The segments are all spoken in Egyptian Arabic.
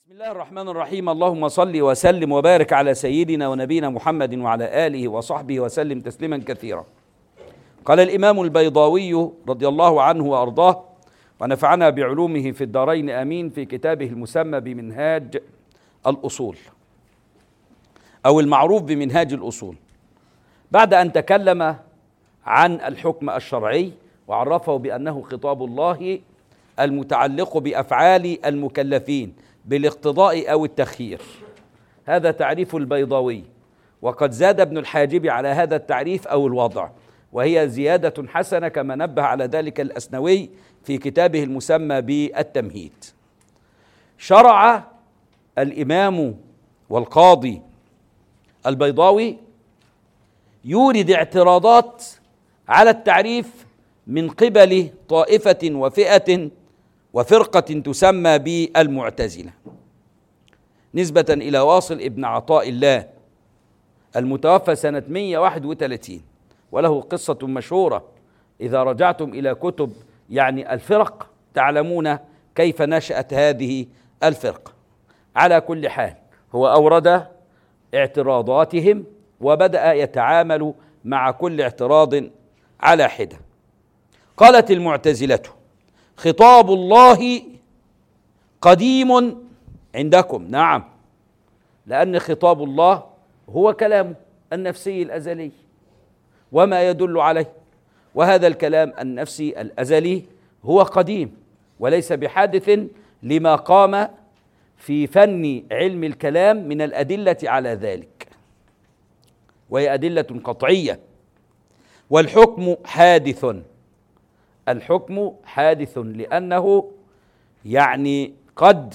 بسم الله الرحمن الرحيم اللهم صل وسلم وبارك على سيدنا ونبينا محمد وعلى اله وصحبه وسلم تسليما كثيرا قال الامام البيضاوي رضي الله عنه وارضاه ونفعنا بعلومه في الدارين امين في كتابه المسمى بمنهاج الاصول او المعروف بمنهاج الاصول بعد ان تكلم عن الحكم الشرعي وعرفه بانه خطاب الله المتعلق بافعال المكلفين بالاقتضاء او التخيير هذا تعريف البيضاوي وقد زاد ابن الحاجب على هذا التعريف او الوضع وهي زياده حسنه كما نبه على ذلك الاسنوي في كتابه المسمى بالتمهيد شرع الامام والقاضي البيضاوي يورد اعتراضات على التعريف من قبل طائفه وفئه وفرقة تسمى بالمعتزلة نسبة إلى واصل ابن عطاء الله المتوفى سنة 131 وله قصة مشهورة إذا رجعتم إلى كتب يعني الفرق تعلمون كيف نشأت هذه الفرقة على كل حال هو أورد اعتراضاتهم وبدأ يتعامل مع كل اعتراض على حدة قالت المعتزلة خطاب الله قديم عندكم نعم لان خطاب الله هو كلامه النفسي الازلي وما يدل عليه وهذا الكلام النفسي الازلي هو قديم وليس بحادث لما قام في فن علم الكلام من الادله على ذلك وهي ادله قطعيه والحكم حادث الحكم حادث لانه يعني قد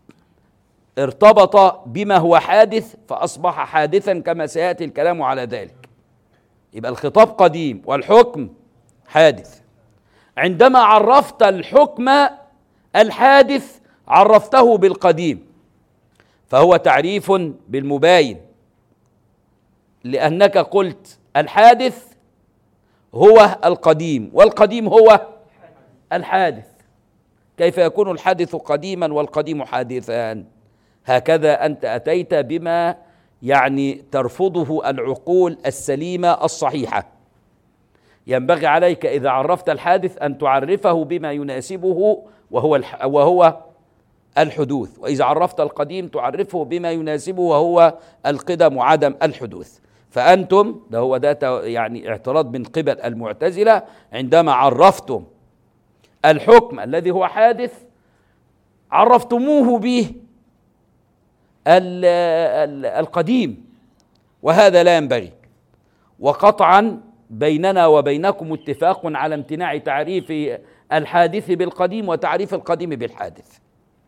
ارتبط بما هو حادث فاصبح حادثا كما سياتي الكلام على ذلك يبقى الخطاب قديم والحكم حادث عندما عرفت الحكم الحادث عرفته بالقديم فهو تعريف بالمباين لانك قلت الحادث هو القديم والقديم هو الحادث كيف يكون الحادث قديما والقديم حادثان هكذا انت اتيت بما يعني ترفضه العقول السليمه الصحيحه ينبغي عليك اذا عرفت الحادث ان تعرفه بما يناسبه وهو وهو الحدوث واذا عرفت القديم تعرفه بما يناسبه وهو القدم وعدم الحدوث فأنتم ده هو ده يعني اعتراض من قبل المعتزلة عندما عرفتم الحكم الذي هو حادث عرفتموه به القديم وهذا لا ينبغي وقطعا بيننا وبينكم اتفاق على امتناع تعريف الحادث بالقديم وتعريف القديم بالحادث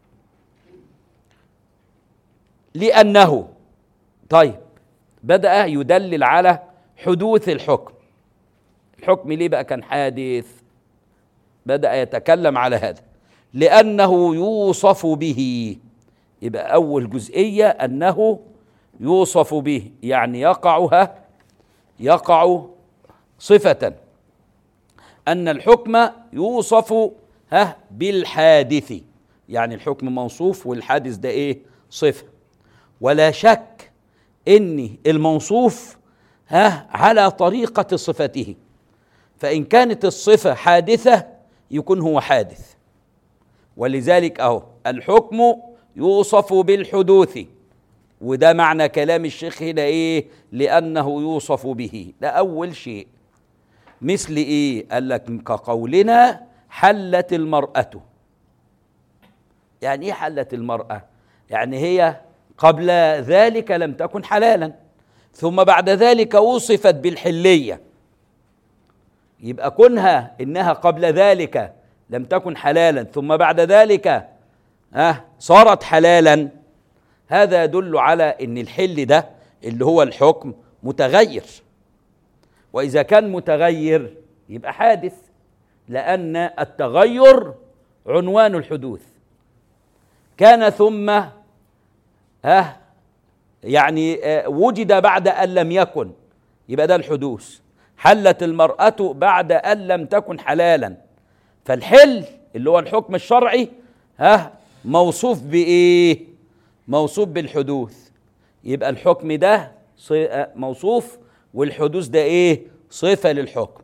لأنه طيب بدأ يدلل على حدوث الحكم الحكم ليه بقى كان حادث بدأ يتكلم على هذا لأنه يوصف به يبقى أول جزئية أنه يوصف به يعني يقعها يقع صفة أن الحكم يوصف ها بالحادث يعني الحكم موصوف والحادث ده إيه صفة ولا شك ان الموصوف ها على طريقه صفته فان كانت الصفه حادثه يكون هو حادث ولذلك اهو الحكم يوصف بالحدوث وده معنى كلام الشيخ هنا ايه لانه يوصف به ده اول شيء مثل ايه قال لك كقولنا حلت المراه يعني ايه حلت المراه يعني هي قبل ذلك لم تكن حلالا ثم بعد ذلك وصفت بالحليه يبقى كونها انها قبل ذلك لم تكن حلالا ثم بعد ذلك آه صارت حلالا هذا يدل على ان الحل ده اللي هو الحكم متغير واذا كان متغير يبقى حادث لان التغير عنوان الحدوث كان ثم ها يعني وجد بعد ان لم يكن يبقى ده الحدوث حلت المراه بعد ان لم تكن حلالا فالحل اللي هو الحكم الشرعي ها موصوف بايه موصوف بالحدوث يبقى الحكم ده ص- موصوف والحدوث ده ايه صفة للحكم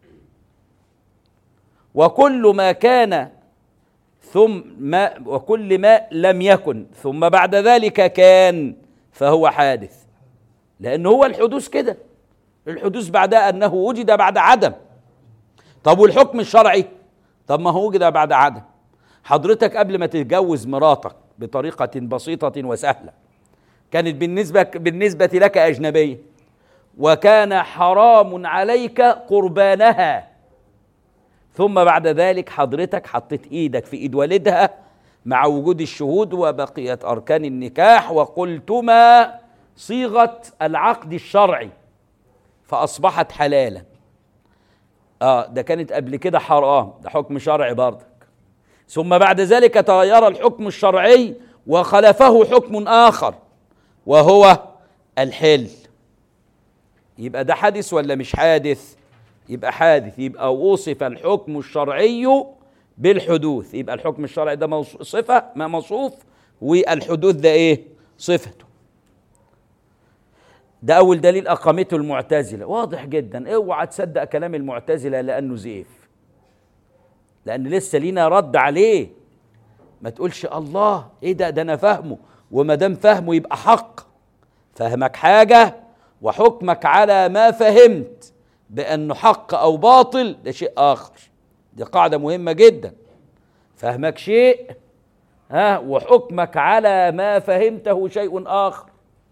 وكل ما كان ثم ما وكل ما لم يكن ثم بعد ذلك كان فهو حادث لأن هو الحدوث كده الحدوث بعدها أنه وجد بعد عدم طب والحكم الشرعي طب ما هو وجد بعد عدم حضرتك قبل ما تتجوز مراتك بطريقة بسيطة وسهلة كانت بالنسبة بالنسبة لك أجنبية وكان حرام عليك قربانها ثم بعد ذلك حضرتك حطيت ايدك في ايد والدها مع وجود الشهود وبقيت اركان النكاح وقلتما صيغه العقد الشرعي فاصبحت حلالا اه ده كانت قبل كده حرام ده حكم شرعي برضك ثم بعد ذلك تغير الحكم الشرعي وخلفه حكم اخر وهو الحل يبقى ده حادث ولا مش حادث يبقى حادث يبقى وصف الحكم الشرعي بالحدوث يبقى الحكم الشرعي ده موص- صفة ما موصوف والحدوث ده ايه صفته ده أول دليل أقامته المعتزلة واضح جدا اوعى تصدق كلام المعتزلة لأنه زيف لأن لسه لينا رد عليه ما تقولش الله ايه ده ده انا فاهمه وما دام فاهمه يبقى حق فهمك حاجة وحكمك على ما فهمت بأنه حق أو باطل ده شيء آخر دي قاعدة مهمة جدا فهمك شيء ها وحكمك على ما فهمته شيء آخر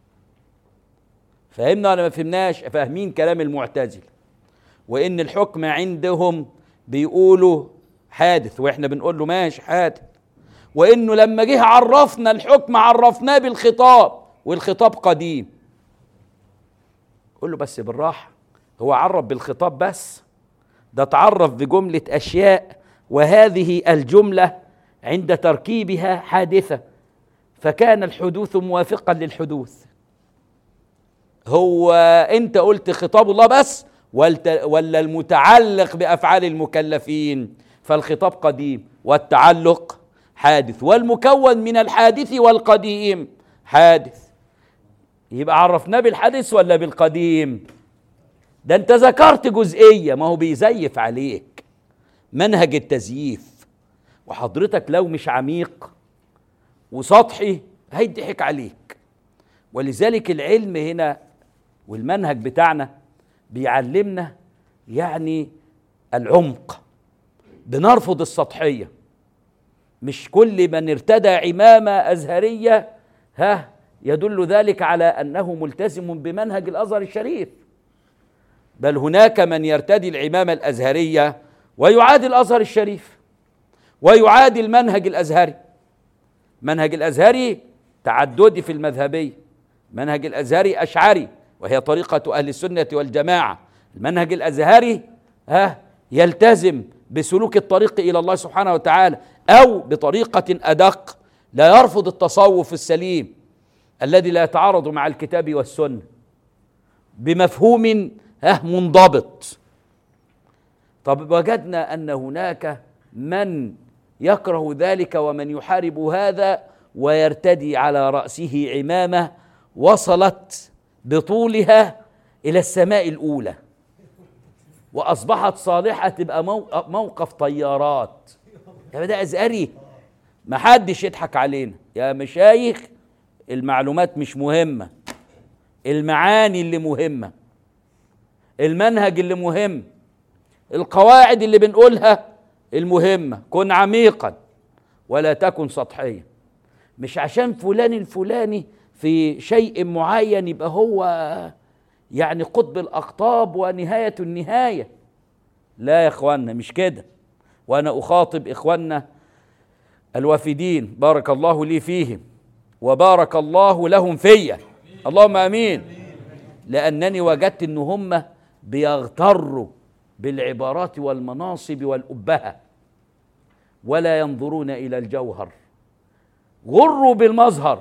فهمنا ولا ما فهمناش فاهمين كلام المعتزلة وإن الحكم عندهم بيقولوا حادث وإحنا بنقول له ماشي حادث وإنه لما جه عرفنا الحكم عرفناه بالخطاب والخطاب قديم قول له بس بالراحة هو عرف بالخطاب بس ده تعرف بجملة أشياء وهذه الجملة عند تركيبها حادثة فكان الحدوث موافقا للحدوث هو أنت قلت خطاب الله بس والت- ولا المتعلق بأفعال المكلفين فالخطاب قديم والتعلق حادث والمكون من الحادث والقديم حادث يبقى عرفناه بالحادث ولا بالقديم ده انت ذكرت جزئيه ما هو بيزيف عليك منهج التزييف وحضرتك لو مش عميق وسطحي هيضحك عليك ولذلك العلم هنا والمنهج بتاعنا بيعلمنا يعني العمق بنرفض السطحيه مش كل من ارتدى عمامه ازهريه ها يدل ذلك على انه ملتزم بمنهج الازهر الشريف بل هناك من يرتدي العمامه الازهريه ويعادي الازهر الشريف ويعادي المنهج الازهري منهج الازهري تعددي في المذهبيه منهج الازهري اشعري وهي طريقه اهل السنه والجماعه المنهج الازهري ها يلتزم بسلوك الطريق الى الله سبحانه وتعالى او بطريقه ادق لا يرفض التصوف السليم الذي لا يتعارض مع الكتاب والسنه بمفهوم ها منضبط طب وجدنا ان هناك من يكره ذلك ومن يحارب هذا ويرتدي على راسه عمامه وصلت بطولها الى السماء الاولى واصبحت صالحه تبقى مو- موقف طيارات يا ده ازهري ما حدش يضحك علينا يا مشايخ المعلومات مش مهمه المعاني اللي مهمه المنهج اللي مهم القواعد اللي بنقولها المهمه كن عميقا ولا تكن سطحيا مش عشان فلان الفلاني في شيء معين يبقى هو يعني قطب الاقطاب ونهايه النهايه لا يا اخوانا مش كده وانا اخاطب اخواننا الوافدين بارك الله لي فيهم وبارك الله لهم فيا اللهم امين لانني وجدت ان هم بيغتروا بالعبارات والمناصب والابهه ولا ينظرون الى الجوهر غروا بالمظهر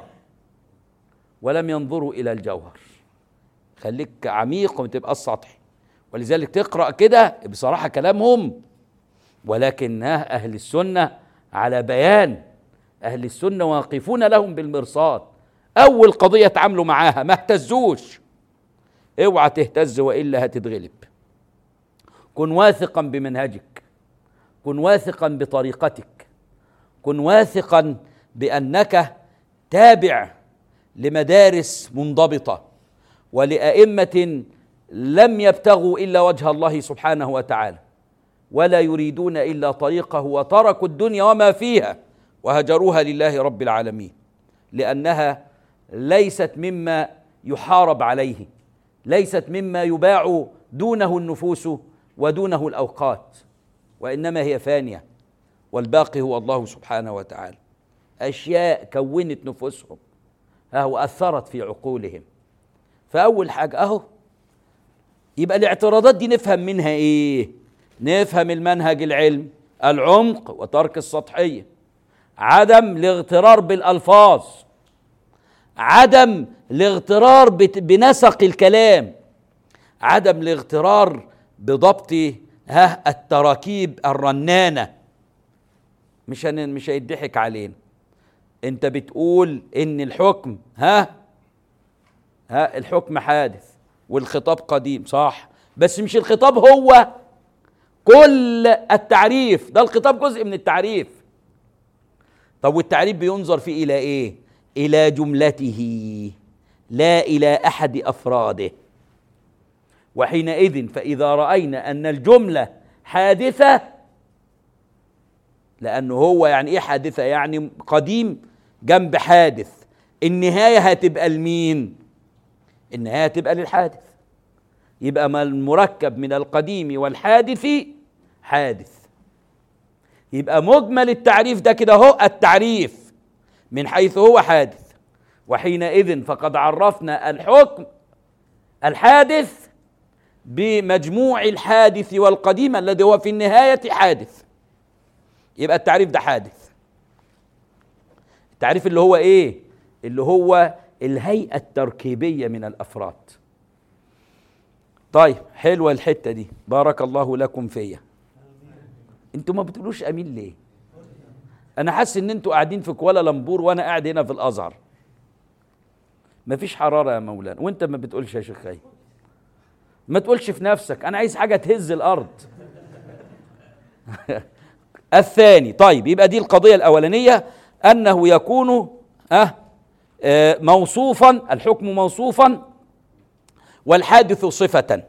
ولم ينظروا الى الجوهر خليك عميق وما تبقى سطحي ولذلك تقرا كده بصراحه كلامهم ولكن اهل السنه على بيان اهل السنه واقفون لهم بالمرصاد اول قضيه تعاملوا معاها ما اهتزوش اوعى تهتز والا هتتغلب كن واثقا بمنهجك كن واثقا بطريقتك كن واثقا بانك تابع لمدارس منضبطه ولائمه لم يبتغوا الا وجه الله سبحانه وتعالى ولا يريدون الا طريقه وتركوا الدنيا وما فيها وهجروها لله رب العالمين لانها ليست مما يحارب عليه ليست مما يباع دونه النفوس ودونه الاوقات وانما هي فانيه والباقي هو الله سبحانه وتعالى اشياء كونت نفوسهم اهو اثرت في عقولهم فاول حاجه اهو يبقى الاعتراضات دي نفهم منها ايه نفهم المنهج العلمي العمق وترك السطحيه عدم الاغترار بالالفاظ عدم الاغترار بنسق الكلام عدم الاغترار بضبط ها التراكيب الرنانه مش هن مش هيضحك علينا انت بتقول ان الحكم ها ها الحكم حادث والخطاب قديم صح بس مش الخطاب هو كل التعريف ده الخطاب جزء من التعريف طب والتعريف بينظر فيه الى ايه الى جملته لا الى احد افراده وحينئذ فاذا راينا ان الجمله حادثه لانه هو يعني ايه حادثه يعني قديم جنب حادث النهايه هتبقى لمين النهايه هتبقى للحادث يبقى ما المركب من القديم والحادث حادث يبقى مجمل التعريف ده كده هو التعريف من حيث هو حادث وحينئذ فقد عرفنا الحكم الحادث بمجموع الحادث والقديم الذي هو في النهاية حادث يبقى التعريف ده حادث التعريف اللي هو ايه اللي هو الهيئة التركيبية من الأفراد طيب حلوة الحتة دي بارك الله لكم فيا انتوا ما بتقولوش امين ليه انا حاسس ان انتوا قاعدين في كوالالمبور وانا قاعد هنا في الازهر مفيش حراره يا مولانا وانت ما بتقولش يا شيخ خي ما تقولش في نفسك انا عايز حاجه تهز الارض الثاني طيب يبقى دي القضيه الاولانيه انه يكون أه آه موصوفا الحكم موصوفا والحادث صفه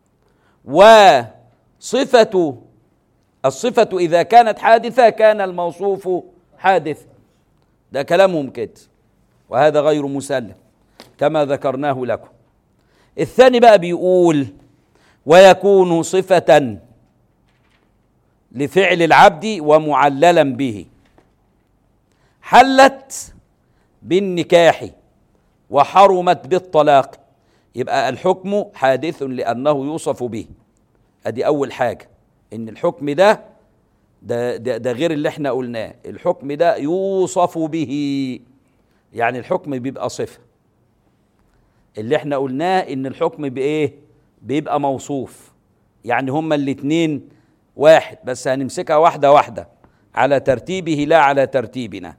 وصفه الصفة إذا كانت حادثة كان الموصوف حادث ده كلامهم كده وهذا غير مسلم كما ذكرناه لكم الثاني بقى بيقول ويكون صفة لفعل العبد ومعللا به حلت بالنكاح وحرمت بالطلاق يبقى الحكم حادث لأنه يوصف به أدي أول حاجة ان الحكم ده ده, ده ده غير اللي احنا قلناه الحكم ده يوصف به يعني الحكم بيبقى صفه اللي احنا قلناه ان الحكم بايه بيبقى موصوف يعني هما الاتنين واحد بس هنمسكها واحده واحده على ترتيبه لا على ترتيبنا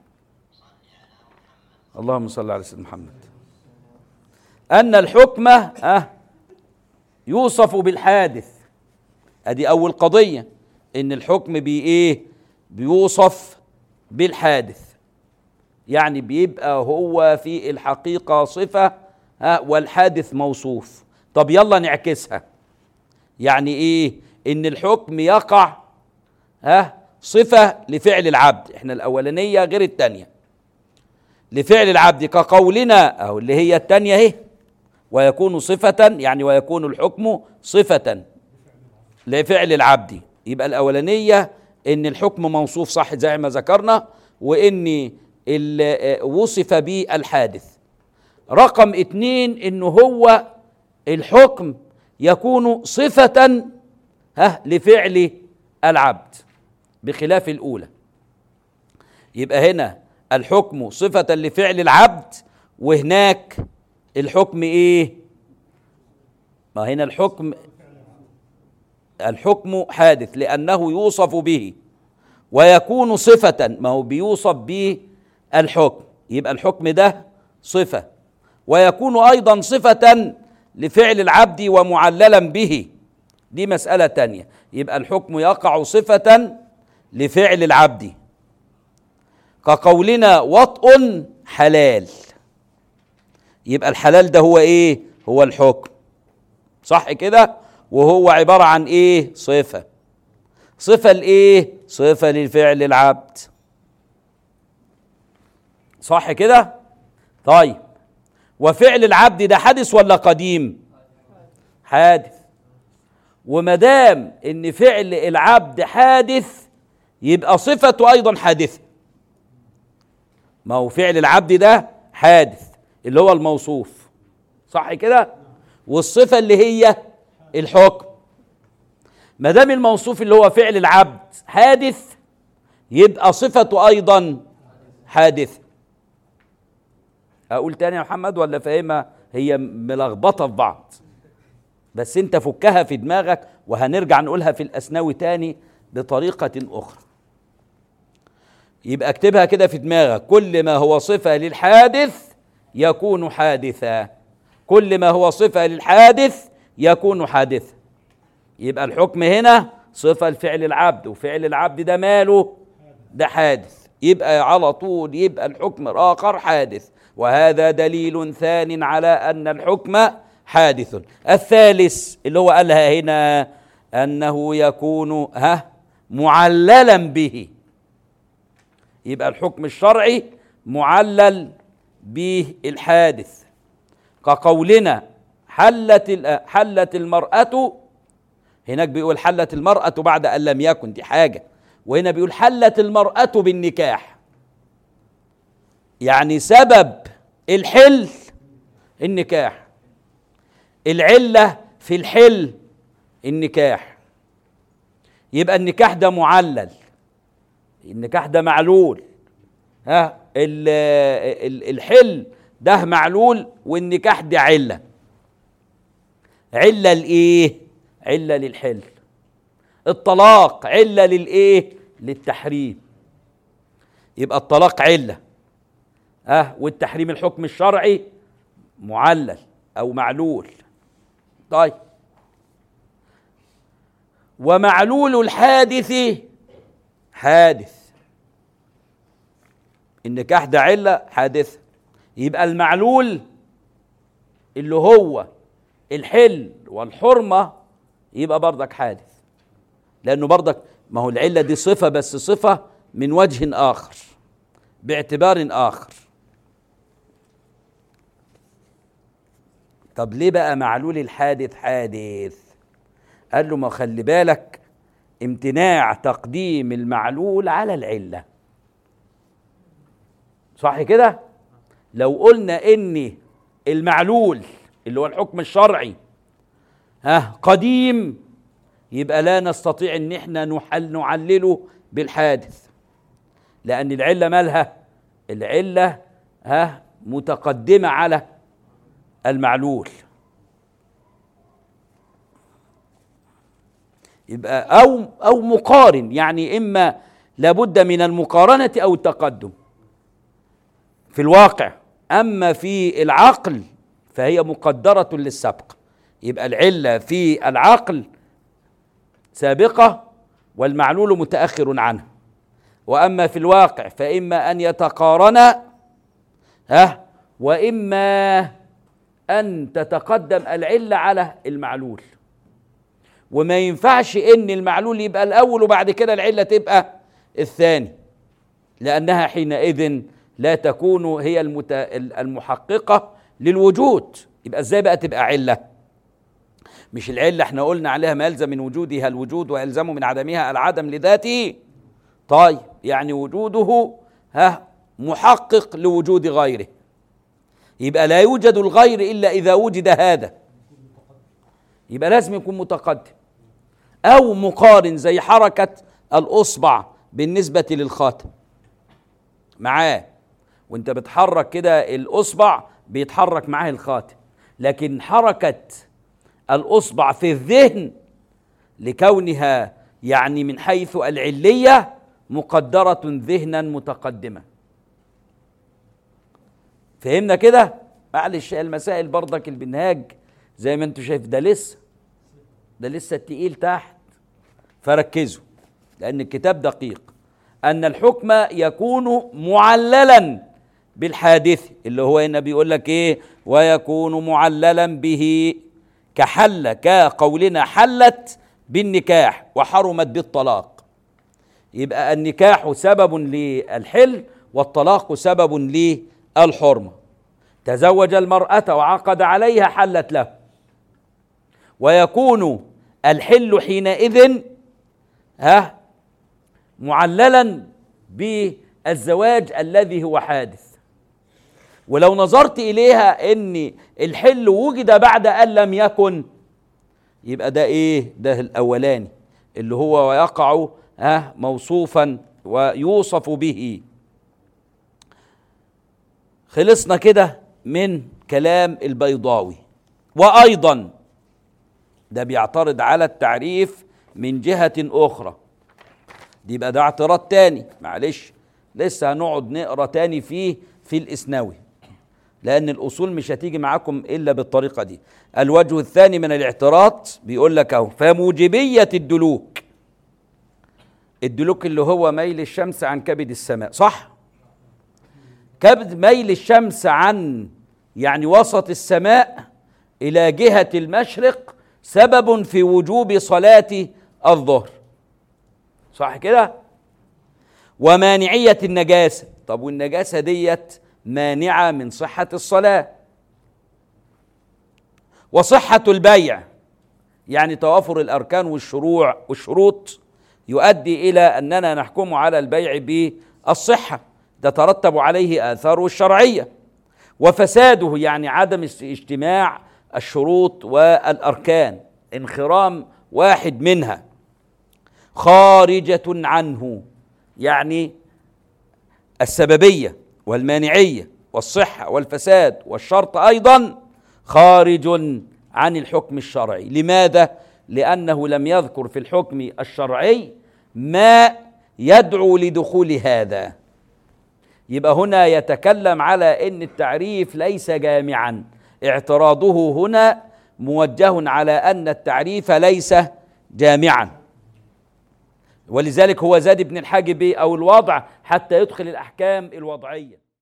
اللهم صل على سيدنا محمد ان الحكم أه يوصف بالحادث ادي اول قضيه ان الحكم بي ايه بيوصف بالحادث يعني بيبقى هو في الحقيقه صفه ها والحادث موصوف طب يلا نعكسها يعني ايه ان الحكم يقع ها صفه لفعل العبد احنا الاولانيه غير الثانيه لفعل العبد كقولنا او اللي هي الثانيه اهي ويكون صفه يعني ويكون الحكم صفه لفعل العبد يبقى الأولانية إن الحكم موصوف صح زي ما ذكرنا وإن وصف به الحادث رقم اتنين إن هو الحكم يكون صفة ها لفعل العبد بخلاف الأولى يبقى هنا الحكم صفة لفعل العبد وهناك الحكم إيه؟ ما هنا الحكم الحكم حادث لأنه يوصف به ويكون صفة ما هو بيوصف به الحكم يبقى الحكم ده صفة ويكون أيضا صفة لفعل العبد ومعللا به دي مسألة تانية يبقى الحكم يقع صفة لفعل العبد كقولنا وطء حلال يبقى الحلال ده هو ايه هو الحكم صح كده وهو عبارة عن ايه صفة صفة لايه صفة لفعل العبد صح كده طيب وفعل العبد ده حادث ولا قديم حادث وما دام ان فعل العبد حادث يبقى صفته ايضا حادثه ما هو فعل العبد ده حادث اللي هو الموصوف صح كده والصفه اللي هي الحكم ما دام الموصوف اللي هو فعل العبد حادث يبقى صفته ايضا حادثه اقول تاني يا محمد ولا فاهمها هي ملخبطه في بعض بس انت فكها في دماغك وهنرجع نقولها في الاسناوي تاني بطريقه اخرى يبقى اكتبها كده في دماغك كل ما هو صفه للحادث يكون حادثا كل ما هو صفه للحادث يكون حادثا يبقى الحكم هنا صفه لفعل العبد وفعل العبد ده ماله ده حادث يبقى على طول يبقى الحكم الاخر حادث وهذا دليل ثان على ان الحكم حادث الثالث اللي هو قالها هنا انه يكون ها معللا به يبقى الحكم الشرعي معلل به الحادث كقولنا حلت حلت المرأة هناك بيقول حلت المرأة بعد أن لم يكن دي حاجة وهنا بيقول حلت المرأة بالنكاح يعني سبب الحل النكاح العلة في الحل النكاح يبقى النكاح ده معلل النكاح ده معلول ها الحل ده معلول والنكاح ده علة علة لإيه؟ علة للحل الطلاق علة للإيه؟ للتحريم يبقى الطلاق علة ها والتحريم الحكم الشرعي معلل أو معلول طيب ومعلول الحادث حادث النكاح ده علة حادثة يبقى المعلول اللي هو الحل والحرمة يبقى برضك حادث لأنه برضك ما هو العلة دي صفة بس صفة من وجه آخر باعتبار آخر طب ليه بقى معلول الحادث حادث قال له ما خلي بالك امتناع تقديم المعلول على العله صح كده لو قلنا ان المعلول اللي هو الحكم الشرعي ها قديم يبقى لا نستطيع ان احنا نحل نعلله بالحادث لان العله مالها العله ها متقدمه على المعلول يبقى او او مقارن يعني اما لابد من المقارنه او التقدم في الواقع اما في العقل فهي مقدره للسبق يبقى العله في العقل سابقه والمعلول متاخر عنه واما في الواقع فاما ان يتقارنا ها واما ان تتقدم العله على المعلول وما ينفعش ان المعلول يبقى الاول وبعد كده العله تبقى الثاني لانها حينئذ لا تكون هي المت... المحققه للوجود يبقى ازاي بقى تبقى عله مش العله احنا قلنا عليها ما يلزم من وجودها الوجود ويلزم من عدمها العدم لذاته طيب يعني وجوده ها محقق لوجود غيره يبقى لا يوجد الغير الا اذا وجد هذا يبقى لازم يكون متقدم او مقارن زي حركه الاصبع بالنسبه للخاتم معاه وانت بتحرك كده الاصبع بيتحرك معاه الخاتم لكن حركه الاصبع في الذهن لكونها يعني من حيث العليه مقدره ذهنا متقدما فهمنا كده معلش المسائل برضك البنهاج زي ما انتم شايف ده لسه ده لسه التقيل تحت فركزوا لان الكتاب دقيق ان الحكم يكون معللا بالحادث اللي هو هنا بيقول لك ايه ويكون معللا به كحل كقولنا حلت بالنكاح وحرمت بالطلاق يبقى النكاح سبب للحل والطلاق سبب للحرمه تزوج المراه وعقد عليها حلت له ويكون الحل حينئذ ها معللا بالزواج الذي هو حادث ولو نظرت اليها ان الحل وجد بعد ان لم يكن يبقى ده ايه ده الاولاني اللي هو ويقع ها موصوفا ويوصف به خلصنا كده من كلام البيضاوي وايضا ده بيعترض على التعريف من جهة أخرى دي بقى ده اعتراض تاني معلش لسه هنقعد نقرا تاني فيه في الإسناوي لأن الأصول مش هتيجي معاكم إلا بالطريقة دي الوجه الثاني من الاعتراض بيقول لك أهو فموجبية الدلوك الدلوك اللي هو ميل الشمس عن كبد السماء صح؟ كبد ميل الشمس عن يعني وسط السماء إلى جهة المشرق سبب في وجوب صلاة الظهر صح كده ومانعية النجاسة طب والنجاسة ديت مانعة من صحة الصلاة وصحة البيع يعني توافر الأركان والشروع والشروط يؤدي إلى أننا نحكم على البيع بالصحة تترتب عليه آثاره الشرعية وفساده يعني عدم اجتماع الشروط والاركان انخرام واحد منها خارجه عنه يعني السببيه والمانعيه والصحه والفساد والشرط ايضا خارج عن الحكم الشرعي لماذا لانه لم يذكر في الحكم الشرعي ما يدعو لدخول هذا يبقى هنا يتكلم على ان التعريف ليس جامعا اعتراضه هنا موجه على ان التعريف ليس جامعا ولذلك هو زاد بن الحاجب او الوضع حتى يدخل الاحكام الوضعيه